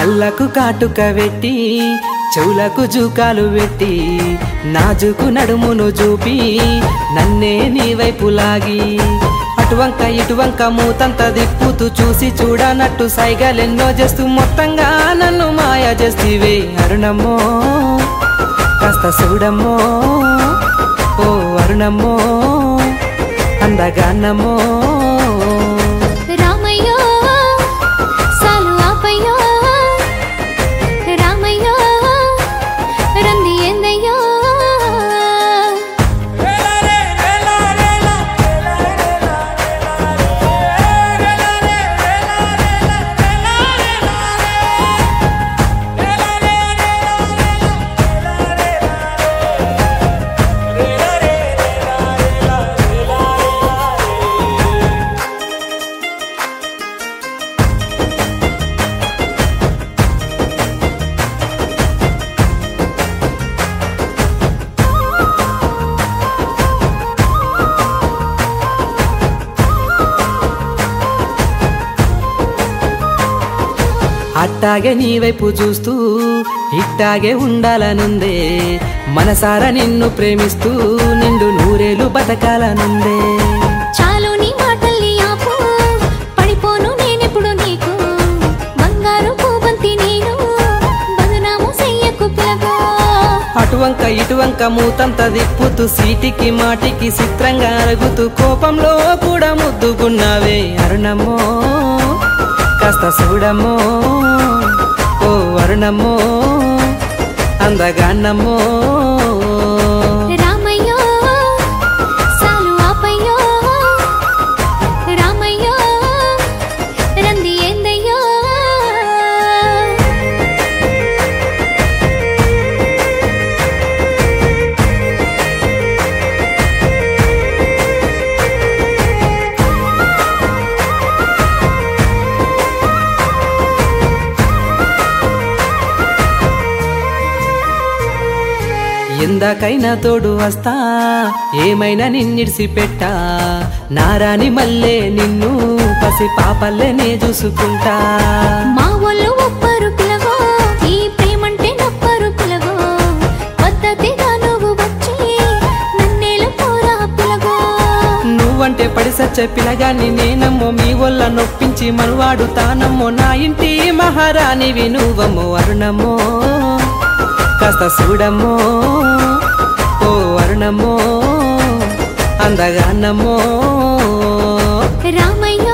కళ్ళకు కాటుక పెట్టి చెవులకు జూకాలు పెట్టి నాజుకు నడుమును చూపి నన్నే నీ వైపు లాగి అటువంక ఇటువంక మూతంత దిప్పుతూ చూసి చూడనట్టు సైగలెన్నో చేస్తూ మొత్తంగా నన్ను మాయ చేస్తీవే అరుణమ్మో కాస్త చూడమ్మో ఓ అరుణమ్మో అందగానమ్మో రామయ్యో సాలు ఆపయ్యో రామయ్యో రంది ఏందయ్యో అట్టాగే నీ వైపు చూస్తూ ఇట్టాగే ఉండాలనుందే మనసారా నిన్ను ప్రేమిస్తూ నిండు నూరేలు బతకాలనుందే చాలు నీ మాటల్ని ఆపు పడిపోను నేనెప్పుడు నీకు బంగారు పూబంతి నేను బదునాము చెయ్యకు పిలగో అటువంక ఇటువంక మూతంత దిప్పుతూ సీటికి మాటికి చిత్రంగా అరుగుతూ కోపంలో కూడా ముద్దుకున్నావే అరుణమ్మో కాస్త చూడమ్మో ఓ అరుణమ్మో అందగాన్నమ్మో రామయ్యో సాలు ఆపయ్యో రామయ్యో రంది ఏందయ్యో ఎందాకైనా తోడు వస్తా ఏమైనా నిన్నిడిసి పెట్టా నారాని మల్లే నిన్ను పసి పాపల్లే చూసుకుంటా మా ఒళ్ళు ఒప్పరు పిలగో ఈ ప్రేమంటే నప్పరు పిలగో పద్ధతిగా నువ్వు వచ్చి నన్నేలు పోరా పిలగో నువ్వంటే పడి సచ్చే పిలగాన్ని నేనమ్మో మీ వల్ల నొప్పించి మనువాడు తానమ్మో నా ఇంటి మహారాణివి నువ్వమ్మో అరుణమ్మో కాస్త చూడమ్మో ఓ అరుణమ్మో అందగానమ్మో రామయ్య